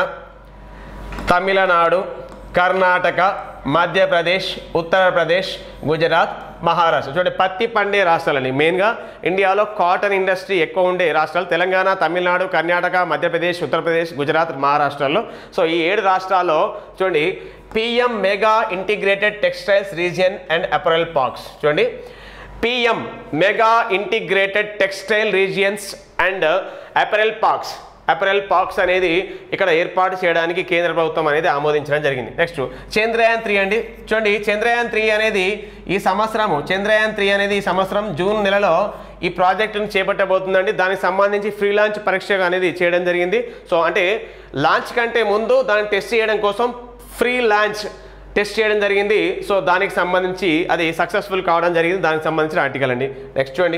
తమిళనాడు కర్ణాటక మధ్యప్రదేశ్ ఉత్తరప్రదేశ్ గుజరాత్ మహారాష్ట్ర చూడండి పత్తి పండే రాష్ట్రాలని మెయిన్గా ఇండియాలో కాటన్ ఇండస్ట్రీ ఎక్కువ ఉండే రాష్ట్రాలు తెలంగాణ తమిళనాడు కర్ణాటక మధ్యప్రదేశ్ ఉత్తరప్రదేశ్ గుజరాత్ మహారాష్ట్రలో సో ఈ ఏడు రాష్ట్రాల్లో చూడండి PM mega integrated textiles region and apparel parks చూడండి PM mega integrated textile regions and apparel parks apparel parks అనేది ఇక్కడ ఏర్పాటు చేయడానికి కేంద్ర ప్రభుత్వం అనేది ఆమోదించడం జరిగింది నెక్స్ట్ చంద్రయాన్ త్రీ అండి చూడండి చంద్రయాన్ త్రీ అనేది ఈ సంవత్సరము చంద్రయాన్ త్రీ అనేది ఈ సంవత్సరం జూన్ నెలలో ఈ ప్రాజెక్టును చేపట్టబోతుందండి దానికి సంబంధించి ఫ్రీ లాంచ్ పరీక్ష అనేది చేయడం జరిగింది సో అంటే లాంచ్ కంటే ముందు దాన్ని టెస్ట్ చేయడం కోసం ఫ్రీ లాంచ్ టెస్ట్ చేయడం జరిగింది సో దానికి సంబంధించి అది సక్సెస్ఫుల్ కావడం జరిగింది దానికి సంబంధించిన ఆర్టికల్ అండి నెక్స్ట్ చూడండి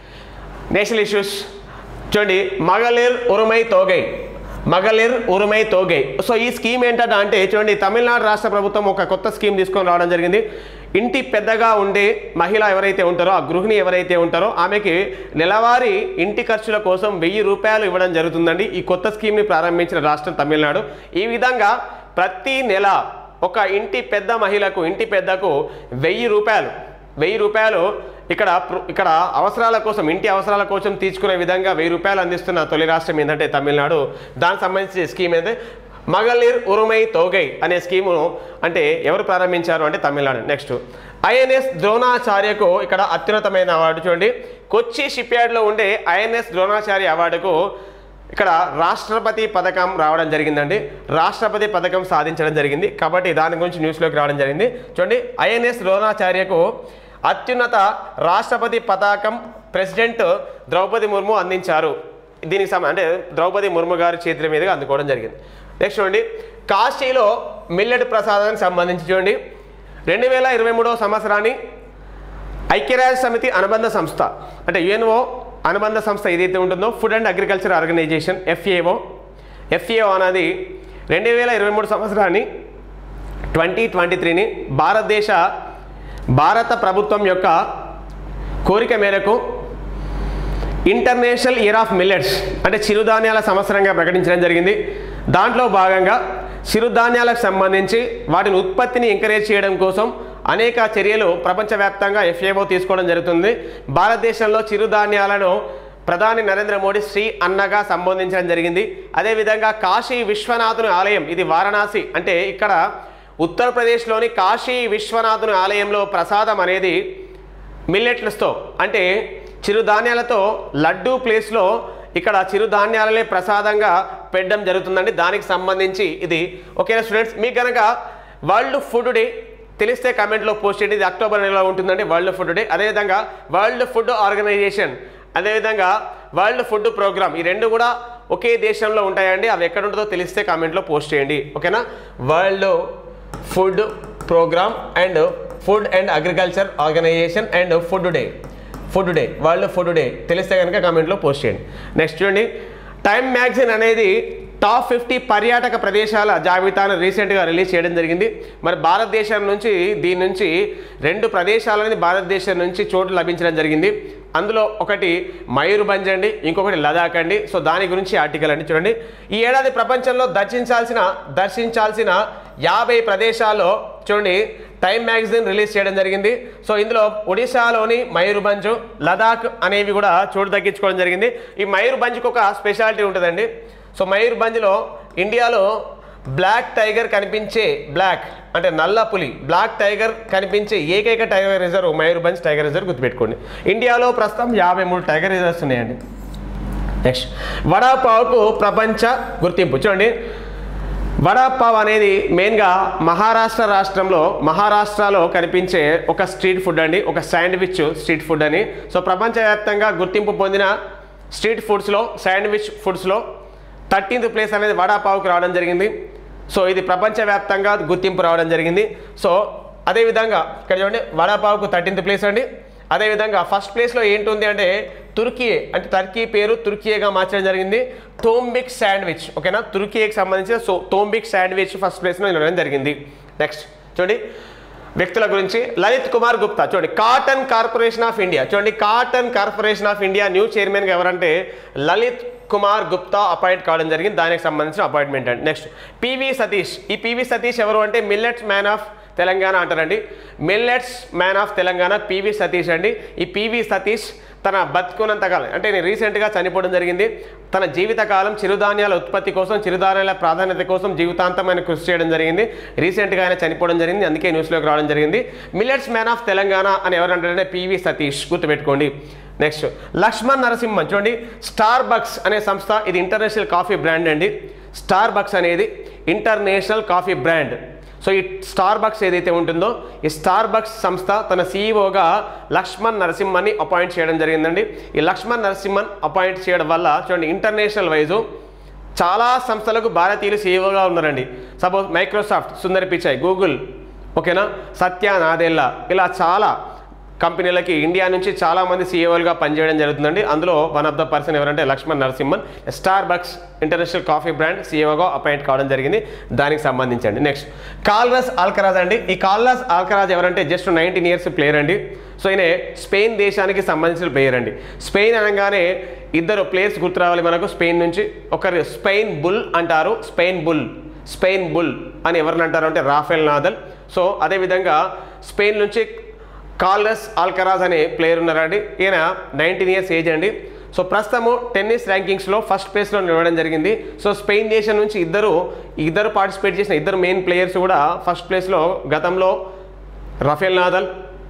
నేషనల్ ఇష్యూస్ చూడండి మగలిర్ ఉరుమై తోగై మగలిర్ ఉరుమై తోగై సో ఈ స్కీమ్ ఏంటంటే అంటే చూడండి తమిళనాడు రాష్ట్ర ప్రభుత్వం ఒక కొత్త స్కీమ్ తీసుకొని రావడం జరిగింది ఇంటి పెద్దగా ఉండే మహిళ ఎవరైతే ఉంటారో ఆ గృహిణి ఎవరైతే ఉంటారో ఆమెకి నెలవారీ ఇంటి ఖర్చుల కోసం వెయ్యి రూపాయలు ఇవ్వడం జరుగుతుందండి ఈ కొత్త స్కీమ్ని ప్రారంభించిన రాష్ట్రం తమిళనాడు ఈ విధంగా ప్రతి నెల ఒక ఇంటి పెద్ద మహిళకు ఇంటి పెద్దకు వెయ్యి రూపాయలు వెయ్యి రూపాయలు ఇక్కడ ప్ర- ఇక్కడ అవసరాల కోసం ఇంటి అవసరాల కోసం తీసుకునే విధంగా వెయ్యి రూపాయలు అందిస్తున్న తొలి రాష్ట్రం ఏంటంటే తమిళనాడు దానికి సంబంధించి స్కీమ్ ఏంటంటే మగలిర్ ఉరుమై తోగై అనే స్కీమును అంటే ఎవరు ప్రారంభించారు అంటే తమిళనాడు నెక్స్ట్ ఐఎన్ఎస్ ద్రోణాచార్యకు ఇక్కడ అత్యున్నతమైన అవార్డు చూడండి కొచ్చి షిప్యార్డ్లో ఉండే ఐఎన్ఎస్ ద్రోణాచార్య అవార్డుకు ఇక్కడ రాష్ట్రపతి పథకం రావడం జరిగిందండి రాష్ట్రపతి పథకం సాధించడం జరిగింది కాబట్టి దాని గురించి న్యూస్లోకి రావడం జరిగింది చూడండి ఐఎన్ఎస్ ద్రోణాచార్యకు అత్యున్నత రాష్ట్రపతి పతాకం ప్రెసిడెంట్ ద్రౌపది ముర్ము అందించారు దీనికి సంబంధ అంటే ద్రౌపది ముర్ము గారి చేతుల మీదుగా అందుకోవడం జరిగింది నెక్స్ట్ చూడండి కాశీలో మిల్లెట్ ప్రసాదానికి సంబంధించి చూడండి రెండు వేల ఇరవై మూడవ సంవత్సరాన్ని ఐక్యరాజ్య సమితి అనుబంధ సంస్థ అంటే యుఎన్ఓ అనుబంధ సంస్థ ఏదైతే ఉంటుందో food and agriculture organisation FAO FAO అనేది రెండు వేల ఇరవై మూడు సంవత్సరాన్ని ట్వంటీ ట్వంటీ త్రీని భారతదేశ భారత ప్రభుత్వం యొక్క కోరిక మేరకు ఇంటర్నేషనల్ ఇయర్ ఆఫ్ మిల్లెట్స్ అంటే చిరుధాన్యాల సంవత్సరంగా ప్రకటించడం జరిగింది దాంట్లో భాగంగా చిరుధాన్యాలకు సంబంధించి వాటిని ఉత్పత్తిని ఎంకరేజ్ చేయడం కోసం అనేక చర్యలు ప్రపంచవ్యాప్తంగా ఎఫ్ఏఓ తీసుకోవడం జరుగుతుంది భారతదేశంలో చిరుధాన్యాలను ప్రధాని నరేంద్ర మోడీ శ్రీ అన్నగా సంబోధించడం జరిగింది అదేవిధంగా కాశీ విశ్వనాథుని ఆలయం ఇది వారణాసి అంటే ఇక్కడ ఉత్తరప్రదేశ్లోని కాశీ విశ్వనాథుని ఆలయంలో ప్రసాదం అనేది మిల్లెట్లతో అంటే చిరుధాన్యాలతో లడ్డూ ప్లేస్లో ఇక్కడ చిరుధాన్యాలనే ప్రసాదంగా పెట్టడం జరుగుతుందండి దానికి సంబంధించి ఇది ఓకేనా స్టూడెంట్స్ మీకు కనుక వరల్డ్ ఫుడ్ డే తెలిస్తే కమెంట్లో పోస్ట్ చేయండి ఇది అక్టోబర్ నెలలో ఉంటుందండి వరల్డ్ ఫుడ్ డే అదేవిధంగా వరల్డ్ ఫుడ్ ఆర్గనైజేషన్ అదేవిధంగా వరల్డ్ ఫుడ్ ప్రోగ్రామ్ ఈ రెండు కూడా ఒకే దేశంలో ఉంటాయండి అవి ఎక్కడ ఉంటుందో తెలిస్తే కామెంట్లో పోస్ట్ చేయండి ఓకేనా world food programme and food and agriculture organisation and food day food day world food day తెలిస్తే కనుక కామెంట్లో పోస్ట్ చేయండి నెక్స్ట్ చూడండి టైమ్ మ్యాగజైన్ అనేది టాప్ ఫిఫ్టీ పర్యాటక ప్రదేశాల జాబితాను రీసెంట్గా రిలీజ్ చేయడం జరిగింది మరి భారతదేశం నుంచి దీని నుంచి రెండు ప్రదేశాలని భారతదేశం నుంచి చోటు లభించడం జరిగింది అందులో ఒకటి మయూర్భంజ్ అండి ఇంకొకటి లదాఖ్ అండి సో దాని గురించి ఆర్టికల్ అండి చూడండి ఈ ఏడాది ప్రపంచంలో దర్శించాల్సిన దర్శించాల్సిన యాభై ప్రదేశాల్లో చూడండి టైమ్ మ్యాగజైన్ రిలీజ్ చేయడం జరిగింది సో ఇందులో ఒడిశాలోని మయూర్భంజ్ లదాఖ్ అనేవి కూడా చోటు తగ్గించుకోవడం జరిగింది ఈ మయూర్భంజ్కి ఒక స్పెషాలిటీ ఉంటుందండి సో మయూర్భంజ్లో ఇండియాలో బ్లాక్ టైగర్ కనిపించే బ్లాక్ అంటే నల్ల పులి బ్లాక్ టైగర్ కనిపించే ఏకైక tiger reserve Mayurbhanj tiger reserve గుర్తుపెట్టుకోండి ఇండియాలో ప్రస్తుతం యాభై మూడు టైగర్ రిజర్వ్స్ ఉన్నాయండి నెక్స్ట్ వడాపావుకు ప్రపంచ గుర్తింపు చూడండి వడాపావ్ అనేది మెయిన్గా మహారాష్ట్ర రాష్ట్రంలో మహారాష్ట్రలో కనిపించే ఒక స్ట్రీట్ ఫుడ్ అండి ఒక శాండ్విచ్ స్ట్రీట్ ఫుడ్ అని సో ప్రపంచవ్యాప్తంగా గుర్తింపు పొందిన స్ట్రీట్ ఫుడ్స్లో శాండ్విచ్ ఫుడ్స్లో థర్టీన్త్ ప్లేస్ అనేది వడాపావుకి రావడం జరిగింది సో ఇది ప్రపంచవ్యాప్తంగా గుర్తింపు రావడం జరిగింది సో అదేవిధంగా ఇక్కడ చూడండి వడాపావుకు థర్టీన్త్ ప్లేస్ అండి అదేవిధంగా ఫస్ట్ ప్లేస్లో ఏంటుంది అంటే తుర్కీయే అంటే టర్కీ పేరు తుర్కీయేగా మార్చడం జరిగింది తోంబిక్ శాండ్విచ్ ఓకేనా తుర్కీకి సంబంధించిన సో తోంబిక్ శాండ్విచ్ ఫస్ట్ ప్లేస్లో నిలవడం జరిగింది నెక్స్ట్ చూడండి వ్యక్తుల గురించి లలిత్ కుమార్ గుప్తా చూడండి కాటన్ కార్పొరేషన్ ఆఫ్ ఇండియా చూడండి cotton corporation of India new చైర్మన్గా ఎవరంటే లలిత్ కుమార్ గుప్తా అపాయింట్ కావడం జరిగింది దానికి సంబంధించిన అపాయింట్మెంట్ అండి నెక్స్ట్ పివి సతీష్ ఈ పివి సతీష్ ఎవరు అంటే మిల్లెట్స్ మ్యాన్ ఆఫ్ తెలంగాణ అంటారండి millets man of Telangana PV Satish అండి ఈ పివి సతీష్ తన బతుకున్నంతకాలం అంటే నేను రీసెంట్గా చనిపోవడం జరిగింది తన జీవితకాలం చిరుధాన్యాల ఉత్పత్తి కోసం చిరుధాన్యాల ప్రాధాన్యత కోసం జీవితాంతం ఆయన కృషి చేయడం జరిగింది రీసెంట్గా ఆయన చనిపోవడం జరిగింది అందుకే న్యూస్లోకి రావడం జరిగింది మిల్లెట్స్ మ్యాన్ ఆఫ్ తెలంగాణ అని ఎవరంటారంటే పివి సతీష్ గుర్తుపెట్టుకోండి నెక్స్ట్ లక్ష్మణ్ నరసింహన్ చూడండి స్టార్ బక్స్ అనే సంస్థ ఇది ఇంటర్నేషనల్ కాఫీ బ్రాండ్ అండి స్టార్ బక్స్ అనేది ఇంటర్నేషనల్ కాఫీ బ్రాండ్ సో ఈ స్టార్ బక్స్ ఏదైతే ఉంటుందో ఈ స్టార్ బక్స్ సంస్థ తన సీఈఓగా లక్ష్మణ్ నరసింహన్ని అపాయింట్ చేయడం జరిగిందండి ఈ లక్ష్మణ్ నరసింహన్ అపాయింట్ చేయడం వల్ల చూడండి ఇంటర్నేషనల్ వైజు చాలా సంస్థలకు భారతీయులు సీఈఓగా ఉన్నారండి suppose Microsoft Sundar Pichai Google ఓకేనా సత్య నాదెల్లా ఇలా చాలా కంపెనీలకి ఇండియా నుంచి చాలా మంది సీఈఓలుగా పనిచేయడం జరుగుతుందండి అందులో వన్ ఆఫ్ ద పర్సన్ ఎవరంటే Laxman Narasimhan Starbucks international coffee brand సీఈఓగా అపాయింట్ కావడం జరిగింది దానికి సంబంధించండి నెక్స్ట్ కాల్రస్ ఆల్కరాజ్ అండి ఈ కాల్రస్ ఆల్కరాజ్ ఎవరంటే జస్ట్ నైన్టీన్ ఇయర్స్ ప్లేయర్ అండి సో ఈయన స్పెయిన్ దేశానికి సంబంధించిన ప్లేయర్ అండి స్పెయిన్ అనగానే ఇద్దరు ప్లేయర్స్ గుర్తు రావాలి మనకు స్పెయిన్ నుంచి ఒకరు స్పెయిన్ బుల్ అంటారు స్పెయిన్ బుల్ స్పెయిన్ బుల్ అని ఎవరిని అంటారు అంటే రాఫెల్ నాదల్ సో అదేవిధంగా స్పెయిన్ నుంచి కార్లస్ ఆల్కరాజ్ అనే ప్లేయర్ ఉన్నారండి ఈయన నైన్టీన్ ఇయర్స్ ఏజ్ అండి సో ప్రస్తుతము టెన్నిస్ ర్యాంకింగ్స్లో ఫస్ట్ ప్లేస్లో నిలవడం జరిగింది సో స్పెయిన్ దేశం నుంచి ఇద్దరు ఇద్దరు పార్టిసిపేట్ చేసిన ఇద్దరు మెయిన్ ప్లేయర్స్ కూడా ఫస్ట్ ప్లేస్లో గతంలో రఫేల్ నాదల్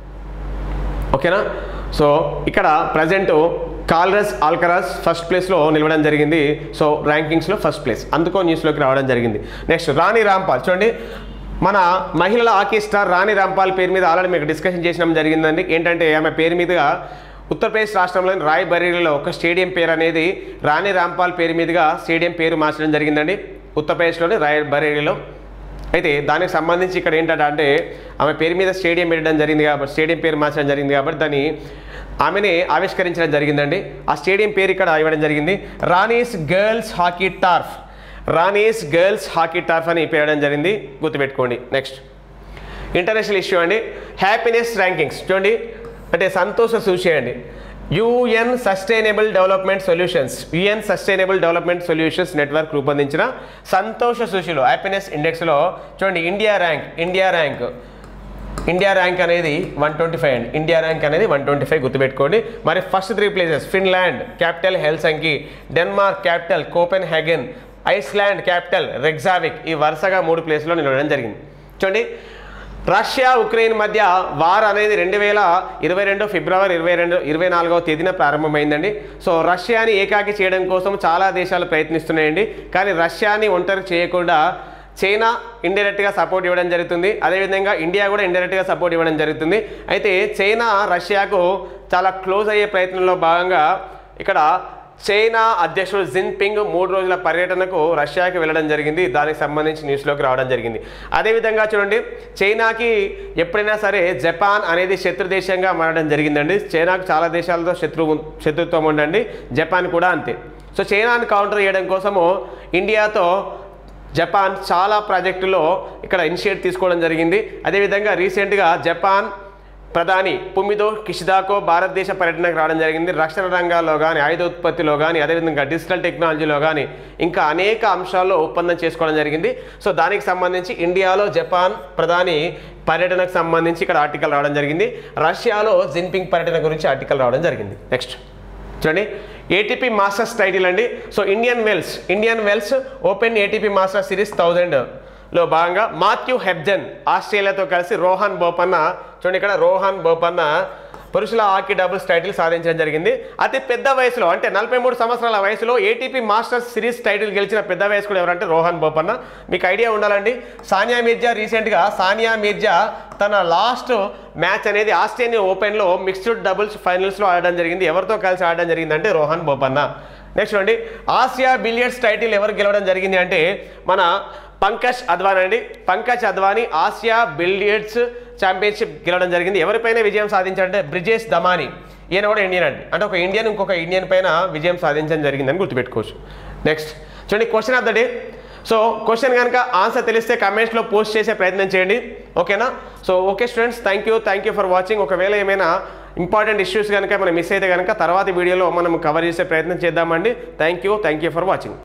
ఓకేనా సో ఇక్కడ ప్రజెంట్ కాల్రస్ ఆల్కరాస్ ఫస్ట్ ప్లేస్లో నిలవడం జరిగింది సో ర్యాంకింగ్స్లో ఫస్ట్ ప్లేస్ అందుకో న్యూస్లోకి రావడం జరిగింది నెక్స్ట్ రాణి రాంపాల్ చూడండి మన మహిళల హాకీ స్టార్ రాణి రాంపాల్ పేరు మీద ఆల్రెడీ మీకు డిస్కషన్ చేసినాం జరిగిందండి ఏంటంటే ఆమె పేరు మీదుగా ఉత్తరప్రదేశ్ రాష్ట్రంలోని రాయ్ బరేలీలో ఒక స్టేడియం పేరు అనేది రాణి రాంపాల్ పేరు మీదుగా స్టేడియం పేరు మార్చడం జరిగిందండి ఉత్తరప్రదేశ్లోని రాయ్ బరేలీలో అయితే దానికి సంబంధించి ఇక్కడ ఏంటంటే అంటే ఆమె పేరు మీద స్టేడియం పెట్టడం జరిగింది కాబట్టి స్టేడియం పేరు మార్చడం జరిగింది కాబట్టి దాన్ని ఆమెని ఆవిష్కరించడం జరిగిందండి ఆ స్టేడియం పేరు ఇక్కడ ఇవ్వడం జరిగింది Rani's girls hockey turf Rani's girls hockey turf అని పేరడం జరిగింది గుర్తుపెట్టుకోండి నెక్స్ట్ ఇంటర్నేషనల్ ఇష్యూ అండి హ్యాపీనెస్ ర్యాంకింగ్స్ చూడండి అంటే సంతోష సూచి అండి UN sustainable development solutions UN sustainable development solutions network రూపొందించిన సంతోష సూచిలో హ్యాపీనెస్ ఇండెక్స్లో చూడండి India rank India rank India rank అనేది వన్ ట్వంటీ ఫైవ్ అండి ఇండియా ర్యాంక్ అనేది వన్ ట్వంటీ ఫైవ్ గుర్తుపెట్టుకోండి మరి first three places Finland capital Helsinki Denmark capital కోపెన్ హ్యాగెన్ Iceland capital Reykjavik ఈ వరుసగా మూడు ప్లేస్లో నిలవడం జరిగింది చూడండి రష్యా ఉక్రెయిన్ మధ్య వార్ అనేది రెండు వేల ఇరవై రెండు ఫిబ్రవరి ఇరవై రెండు ఇరవై నాలుగవ తేదీన ప్రారంభమైందండి సో రష్యాని ఏకాకి చేయడం కోసం చాలా దేశాలు ప్రయత్నిస్తున్నాయండి కానీ రష్యాని ఒంటరి చేయకుండా చైనా ఇండైరెక్ట్గా సపోర్ట్ ఇవ్వడం జరుగుతుంది అదేవిధంగా ఇండియా కూడా ఇండైరెక్ట్గా సపోర్ట్ ఇవ్వడం జరుగుతుంది అయితే చైనా రష్యాకు చాలా క్లోజ్ అయ్యే ప్రయత్నంలో భాగంగా ఇక్కడ చైనా అధ్యక్షుడు జిన్పింగ్ మూడు రోజుల పర్యటనకు రష్యాకి వెళ్ళడం జరిగింది దానికి సంబంధించి న్యూస్లోకి రావడం జరిగింది అదేవిధంగా చూడండి చైనాకి ఎప్పుడైనా సరే జపాన్ అనేది శత్రు దేశంగా మారడం జరిగిందండి చైనాకు చాలా దేశాలతో శత్రువు శత్రుత్వం ఉండండి జపాన్ కూడా అంతే సో చైనాను కౌంటర్ చేయడం కోసము ఇండియాతో జపాన్ చాలా ప్రాజెక్టులో ఇక్కడ ఇనిషియేట్ తీసుకోవడం జరిగింది అదేవిధంగా రీసెంట్గా జపాన్ ప్రధాని పుమిదో కిషిదాకో భారతదేశ పర్యటనకు రావడం జరిగింది రక్షణ రంగాల్లో కానీ ఆయుధ ఉత్పత్తిలో కానీ అదేవిధంగా డిజిటల్ టెక్నాలజీలో కానీ ఇంకా అనేక అంశాల్లో ఒప్పందం చేసుకోవడం జరిగింది సో దానికి సంబంధించి ఇండియాలో జపాన్ ప్రధాని పర్యటనకు సంబంధించి ఇక్కడ ఆర్టికల్ రావడం జరిగింది రష్యాలో జిన్పింగ్ పర్యటన గురించి ఆర్టికల్ రావడం జరిగింది నెక్స్ట్ చూడండి ఏటీపీ మాస్టర్స్ టైటిల్ అండి so Indian Wells Indian Wells open ATP master series thousand లో భాగంగా మాథ్యూ హెబ్జన్ ఆస్ట్రేలియాతో కలిసి రోహన్ బోపన్న చూడండి ఇక్కడ రోహన్ బోపన్న పురుషుల హాకీ డబుల్స్ టైటిల్ సాధించడం జరిగింది అతి పెద్ద వయసులో అంటే నలభై మూడు సంవత్సరాల వయసులో ఏటీపీ మాస్టర్స్ సిరీస్ టైటిల్ గెలిచిన పెద్ద వయస్కుడు ఎవరంటే రోహన్ బోపన్న మీకు ఐడియా ఉండాలండి సానియా మీర్జా రీసెంట్గా సానియా మీర్జా తన లాస్ట్ మ్యాచ్ అనేది ఆస్ట్రేలియన్ ఓపెన్లో మిక్స్డ్ డబుల్స్ ఫైనల్స్లో ఆడడం జరిగింది ఎవరితో కలిసి ఆడడం జరిగిందంటే రోహన్ బోపన్న నెక్స్ట్ చూడండి ఆసియా బిలియర్డ్స్ టైటిల్ ఎవరు గెలవడం జరిగింది అంటే మన పంకజ్ అద్వానీ అండి Pankaj Advani Asia billiards championship గెలవడం జరిగింది ఎవరిపైన విజయం సాధించారంటే బ్రిజేష్ దమాని ఈయన కూడా ఇండియన్ అండి అంటే ఒక ఇండియన్ ఇంకొక ఇండియన్ పైన విజయం సాధించడం జరిగిందని గుర్తుపెట్టుకోవచ్చు నెక్స్ట్ చూడండి question of the day so question కనుక ఆన్సర్ తెలిస్తే కమెంట్స్లో పోస్ట్ చేసే ప్రయత్నం చేయండి ఓకేనా సో okay students thank you thank you for watching ఒకవేళ ఏమైనా ఇంపార్టెంట్ ఇష్యూస్ కనుక మనం మిస్ అయితే కనుక తర్వాత వీడియోలో మనం కవర్ చేసే ప్రయత్నం చేద్దామండి thank you thank you for watching